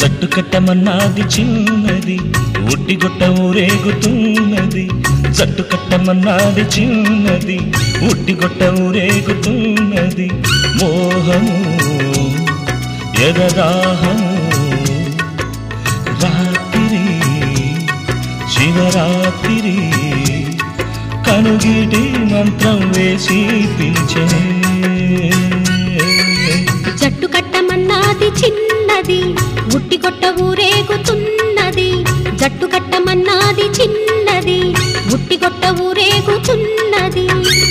జట్టు కట్టమన్నాది చిన్నది ఉట్టిగొట్ట ఊరేగుతున్నది జట్టు కట్టమన్నాది చిన్నది ఉట్టిగొట్ట ఊరేగుతున్నది మోహము ఎదదాహము రాత్రి శివరాత్రి కనుగిటి మంత్రం వేసి పిలిచే జట్టు కట్టమన్నాది చిన్నది ఉట్టి కొట్ట ఊరేగుతున్నది జట్టు కట్టమన్నాది చిన్నది ఉట్టి కొట్ట ఊరేగుతున్నది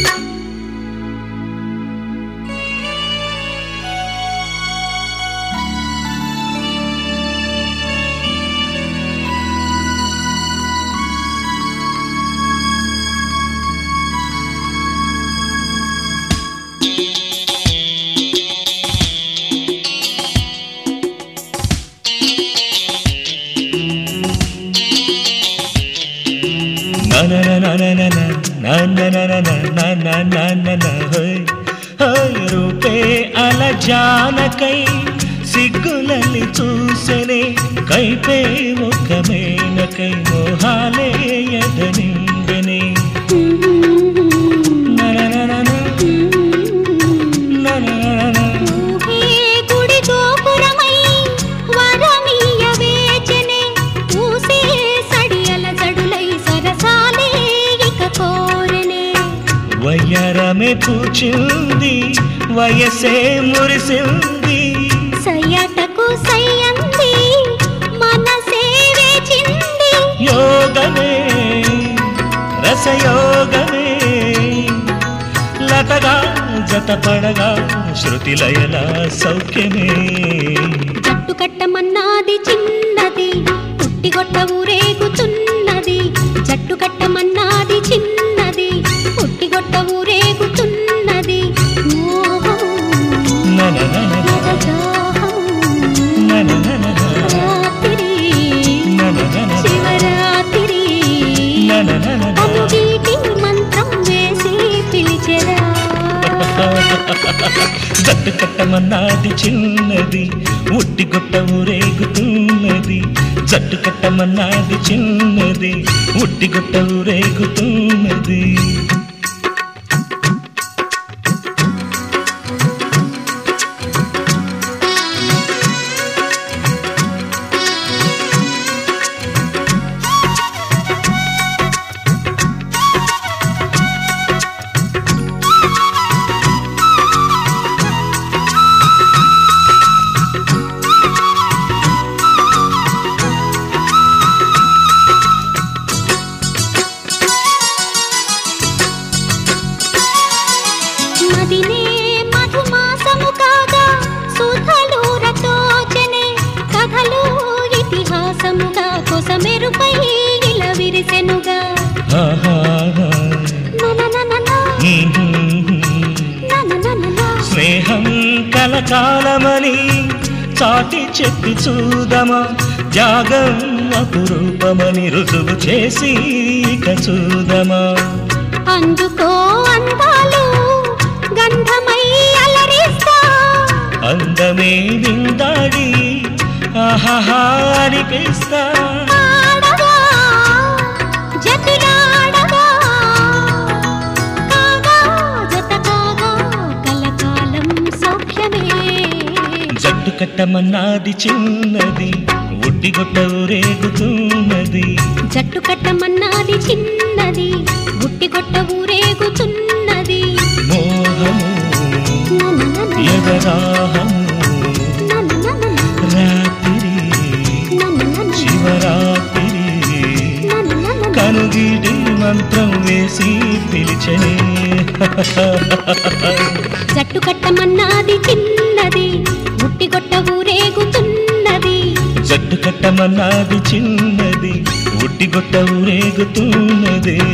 రూపే అల జానకై సిగ్గులని చూసెనే కైపే ఒక మేనకై మోహాలే ఎదనిందనే ఊహే గుడి గోపురమై వరమీయ వేచెనే ఊసే సడియల జడులై సరసాలే ఇక కోరెనే వయ్యారమే పూచింది వయసే మురిసింది సయ్యటకు సయ్యంది మనసే వేచింది యోగమే రసయోగమే లతగా జతపడగా శృతిలయల సౌఖ్యమే జట్టు కట్టమన్నాది చిన్నది పుట్టిగొట్ట ఊరేగుతున్నది జట్టు కట్టమన్నాది చిన్నది పుట్టిగొట్ట ఊరేగుతున్నది మోహము, ననననన, ఎదదాహము, ననననన, రాత్రి, ననననన, శివరాత్రి ననననన. అనుగీటి మంత్రం వేసి పిలిచెరా జట్టు కట్టమన్నాది చిన్నది ఉట్టి గొట్ట ఊరేగుతున్నది జట్టు కట్టమన్నాది చిన్నది ఉట్టి గొట్ట ఊరేగుతున్నది మదినే మధుమాసము కాగా సుధలూరతోచనే కథలు ఇతిహాసముగా కొసమెరుపై ఇలా విరిసెనుగా ఆహాహా. ననననన, ననననన. స్నేహం కలకాలమని చాటి చెప్పి చూదమా త్యాగం అపురూపమని రుజువు చేసి ఇక చూదమా అందుకో అందాలు గంధమై అలరిస్తా అందమే విందాడి ఆహాహా అనిపిస్తా ఆడగా జతులాడగా కాగా జత కాగా కలకాలం సౌఖ్యమే జట్టు కట్టమన్నాది చిన్నది ఒడ్డిగొట్ట ఊరేగుతున్నది జట్టు కట్టమన్నది చిన్నది గుట్టి కొట్ట ఊరేగుతున్నది మోహము ననననన, ఎదరాహము ననననన, రాత్రి ననననన, శివరాత్రి ననననన. కనుగిడి మంత్రం వేసి పిలిచనే జట్టు కట్టమన్నది చిన్నది గుట్టి కొట్ట ఊరేగుతున్నది జట్టు కట్టమన్నది చిన్నది ఒడ్డిగొట్ట ఊరేగుతున్నది